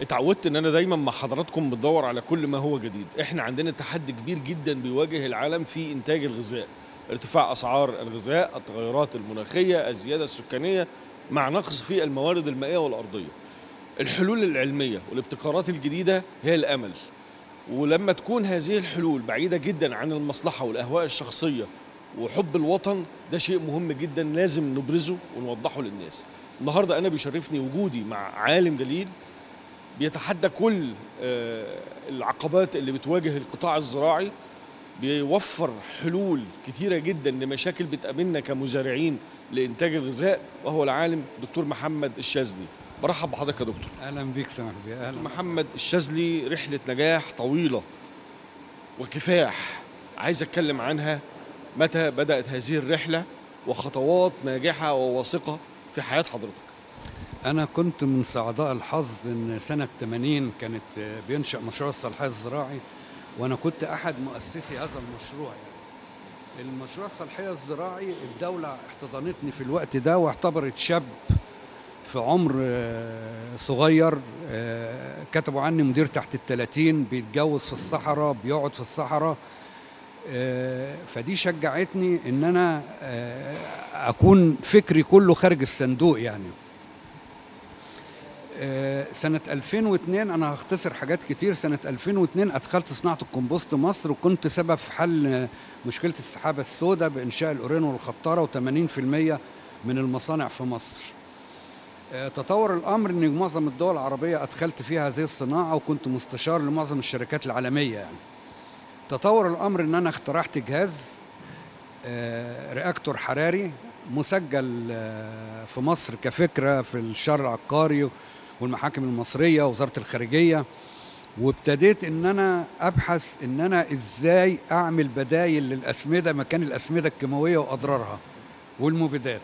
اتعودت ان انا دايما مع حضراتكم بندور على كل ما هو جديد احنا عندنا تحدي كبير جدا بيواجه العالم في انتاج الغذاء ارتفاع اسعار الغذاء التغيرات المناخيه الزياده السكانيه مع نقص في الموارد المائيه والارضيه الحلول العلميه والابتكارات الجديده هي الامل ولما تكون هذه الحلول بعيده جدا عن المصلحه والاهواء الشخصيه وحب الوطن ده شيء مهم جدا لازم نبرزه ونوضحه للناس النهارده انا بيشرفني وجودي مع عالم جليل بيتحدى كل آه، العقبات اللي بتواجه القطاع الزراعي بيوفر حلول كتيرة جدا لمشاكل بتقابلنا كمزارعين لإنتاج الغذاء وهو العالم دكتور محمد الشاذلي برحب بحضرتك يا دكتور اهلا بيك سمح بي اهلا محمد الشاذلي رحلة نجاح طويلة وكفاح عايز أتكلم عنها متى بدأت هذه الرحلة وخطوات ناجحة وواثقة في حياة حضرتك انا كنت من سعداء الحظ ان سنه 80 كانت آه، بينشا مشروع الصلاحيه الزراعي وانا كنت احد مؤسسي هذا المشروع يعني المشروع الصلاحيه الزراعي الدوله احتضنتني في الوقت ده واعتبرت شاب في عمر آه، صغير آه، كتبوا عني مدير تحت التلاتين بيتجوز في الصحراء بيقعد في الصحراء آه، فدي شجعتني ان انا آه، اكون فكري كله خارج الصندوق يعني آه، سنة 2002 أنا هختصر حاجات كتير سنة 2002 أدخلت صناعة الكمبوست مصر وكنت سبب في حل آه، مشكلة السحابة السوداء بإنشاء الأورين والخطارة و80% من المصانع في مصر آه، تطور الأمر أن معظم الدول العربية أدخلت فيها هذه الصناعة وكنت مستشار لمعظم الشركات العالمية يعني تطور الأمر أن أنا اخترعت جهاز آه، رياكتور حراري مسجل آه، في مصر كفكرة في الشهر العقاري والمحاكم المصرية ووزارة الخارجية وابتديت ان انا ابحث ان انا ازاي اعمل بدايل للاسمده مكان الاسمده الكيماويه واضرارها والمبيدات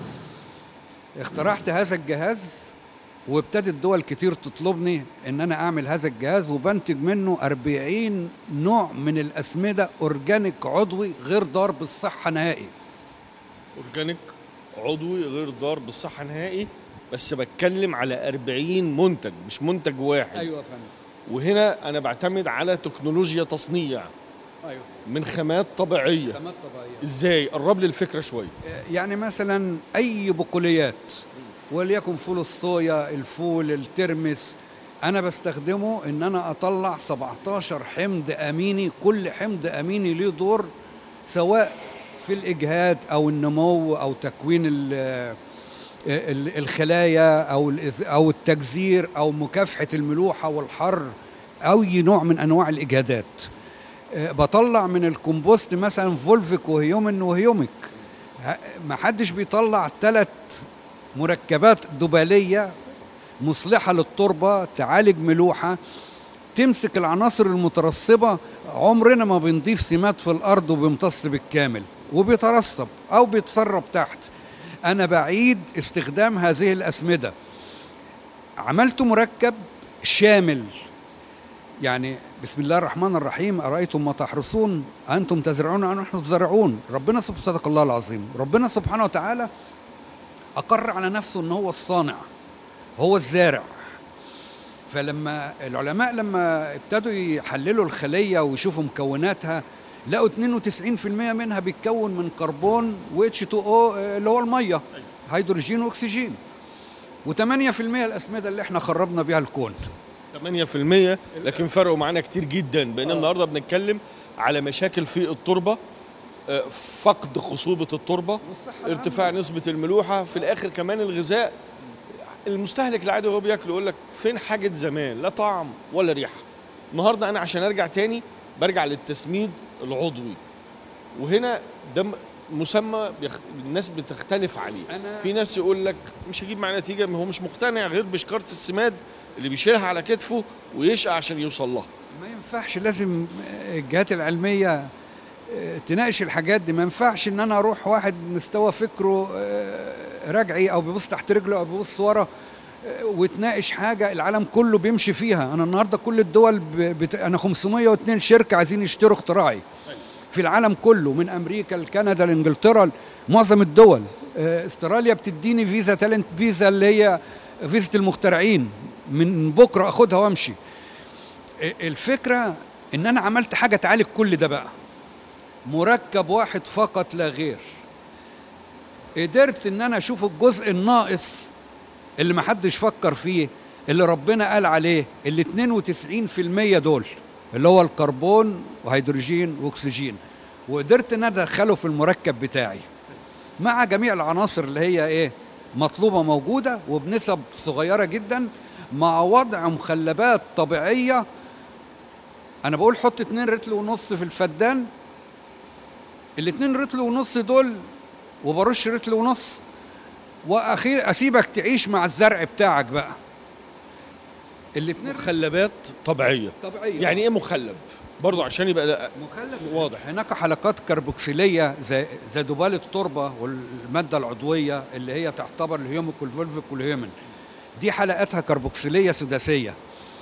اخترعت هذا الجهاز وابتدت دول كتير تطلبني ان انا اعمل هذا الجهاز وبنتج منه 40 نوع من الاسمده اورجانيك عضوي غير ضار بالصحه نهائي أورجانيك عضوي غير ضار بالصحة نهائي بس بتكلم على 40 منتج مش منتج واحد ايوه يا فندم وهنا أنا بعتمد على تكنولوجيا تصنيع ايوه من خامات طبيعية خامات طبيعيه ازاي قرب لي الفكرة شوية يعني مثلا اي بقوليات وليكن فول الصويا الفول الترمس انا بستخدمه ان انا اطلع 17 حمض اميني كل حمض اميني ليه دور سواء في الاجهاد او النمو او تكوين ال- ال- الخلايا او الإز- او التجزير او مكافحه الملوحه والحر او اي نوع من انواع الاجهادات آه، بطلع من الكمبوست مثلا فولفيك وهيومن وهيوميك ه- ما حدش بيطلع ثلاث مركبات دباليه مصلحه للتربه تعالج ملوحه تمسك العناصر المترسبه عمرنا ما بنضيف سمات في الارض وبيمتص بالكامل وبيترسب او بيتسرب تحت انا بعيد استخدام هذه الاسمده عملت مركب شامل يعني بسم الله الرحمن الرحيم أرأيتم ما تحرثون أنتم تزرعون أم نحن الزارعون ربنا سب- صدق الله العظيم ربنا سبحانه وتعالى أقر على نفسه أنه هو الصانع هو الزارع فلما العلماء لما ابتدوا يحللوا الخلية ويشوفوا مكوناتها لقوا 92% منها بيتكون من كربون و H2O آه، اللي هو المية هيدروجين واكسجين و8% الأسمدة اللي احنا خربنا بيها الكون 8% لكن فرقوا معانا كتير جدا بقينا آه. النهارده بنتكلم على مشاكل في التربه آه، فقد خصوبه التربه والصحة ارتفاع نسبه الملوحه في الاخر كمان الغذاء المستهلك العادي وهو بياكل يقول لك فين حاجه زمان لا طعم ولا ريحه النهارده انا عشان ارجع تاني برجع للتسميد العضوي وهنا ده م- مسمى بيخ... الناس بتختلف عليه أنا- في ناس يقول لك مش هجيب معاه نتيجه ما هو مش مقتنع غير بشكاره السماد اللي بيشيلها على كتفه ويشقى عشان يوصل لها ما ينفعش لازم الجهات العلمية آه، تناقش الحاجات دي ما ينفعش ان انا اروح واحد مستوى فكره آه، رجعي او بيبص تحت رجله او بيبص ورا آه، وتناقش حاجة العالم كله بيمشي فيها انا النهاردة كل الدول ب... بت... انا 502 شركة عايزين يشتروا اختراعي في العالم كله من امريكا لكندا لانجلترا معظم الدول آه، استراليا بتديني فيزا تالنت فيزا اللي هي فيزا المخترعين من بكره اخدها وامشي الفكره ان انا عملت حاجه تعالج كل ده بقى مركب واحد فقط لا غير قدرت ان انا اشوف الجزء الناقص اللي محدش فكر فيه اللي ربنا قال عليه اللي 92% دول اللي هو الكربون وهيدروجين واكسجين وقدرت ان انا ادخله في المركب بتاعي مع جميع العناصر اللي هي ايه مطلوبه موجوده وبنسب صغيره جدا مع وضع مخلبات طبيعيه انا بقول حط 2 رتل ونص في الفدان الاتنين رتل ونص دول وبرش رتل ونص واخير اسيبك تعيش مع الزرع بتاعك بقى الاتنين مخلبات طبيعيه طبيعيه يعني ايه مخلب برضو عشان يبقى ده مخلب واضح. هناك حلقات كربوكسيليه زي زي ذبال التربه والماده العضويه اللي هي تعتبر الهيوميك والفولفيك والهيومن دي حلقاتها كربوكسيليه سداسيه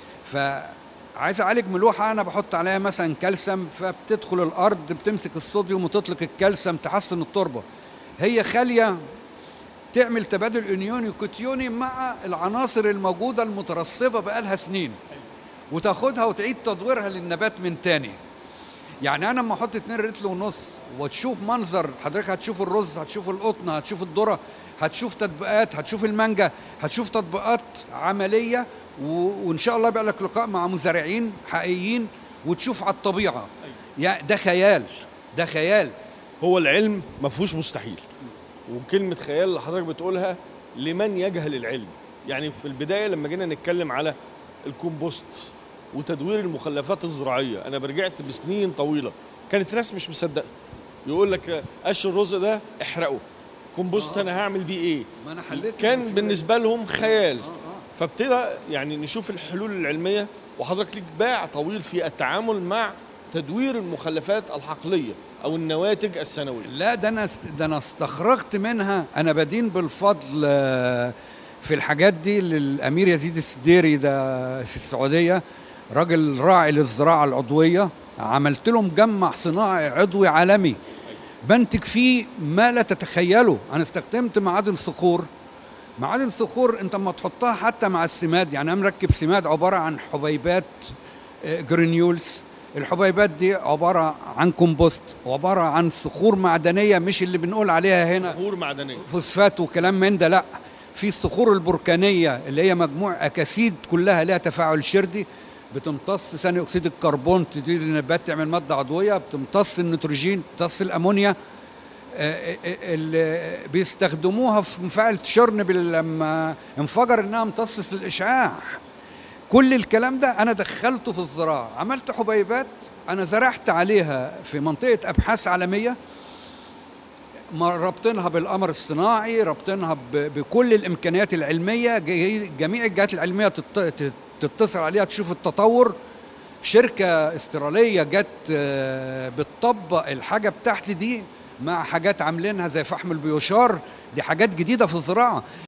فعايز اعالج ملوحه انا بحط عليها مثلا كالسيوم فبتدخل الارض بتمسك الصوديوم وتطلق الكالسيوم تحسن التربه هي خاليه تعمل تبادل انيوني وكتيوني مع العناصر الموجوده المترسبه بقالها سنين وتاخدها وتعيد تدويرها للنبات من تاني يعني انا لما احط 2 رتل ونص وتشوف منظر حضرتك هتشوف الرز هتشوف القطن هتشوف الذره هتشوف تطبيقات هتشوف المانجا هتشوف تطبيقات عمليه و... وان شاء الله يبقى لك لقاء مع مزارعين حقيقيين وتشوف على الطبيعه يعني ده خيال ده خيال هو العلم ما فيهوش مستحيل وكلمه خيال اللي حضرتك بتقولها لمن يجهل العلم يعني في البدايه لما جينا نتكلم على الكومبوست وتدوير المخلفات الزراعيه انا برجعت بسنين طويله كانت ناس مش مصدقه يقول لك قش الرز ده احرقه كومبوست آه. انا هعمل بيه ايه ما انا حليت كان المشكلة بالنسبه لهم خيال آه، آه. فابتدى يعني نشوف الحلول العلميه وحضرتك ليك باع طويل في التعامل مع تدوير المخلفات الحقليه او النواتج السنويه لا ده انا ده انا استخرجت منها انا بدين بالفضل آه، في الحاجات دي للامير يزيد السديري ده في السعوديه راجل راعي للزراعه العضويه عملت له مجمع صناعي عضوي عالمي بنتج فيه ما لا تتخيله انا استخدمت معادن صخور معادن صخور انت لما تحطها حتى مع السماد يعني انا مركب سماد عباره عن حبيبات آه، جرانيولز الحبيبات دي عباره عن كومبوست وعباره عن صخور معدنيه مش اللي بنقول عليها هنا صخور معدنيه فوسفات وكلام من ده لا في الصخور البركانيه اللي هي مجموع اكاسيد كلها لها تفاعل شردي بتمتص ثاني اكسيد الكربون تدير النبات تعمل ماده عضويه بتمتص النيتروجين بتمتص الامونيا آه، آه، اللي بيستخدموها في مفاعل تشيرنوبل لما انفجر انها امتصت الاشعاع كل الكلام ده انا دخلته في الزراعه عملت حبيبات انا زرعت عليها في منطقه ابحاث عالميه ما- رابطينها بالقمر الصناعي رابطينها ب- بكل الامكانيات العلميه جي- جميع الجهات العلميه تت- تت- تتصل عليها تشوف التطور شركه استراليه جت آه، بتطبق الحاجه بتاعتي دي مع حاجات عاملينها زي فحم البيوشار دي حاجات جديده في الزراعه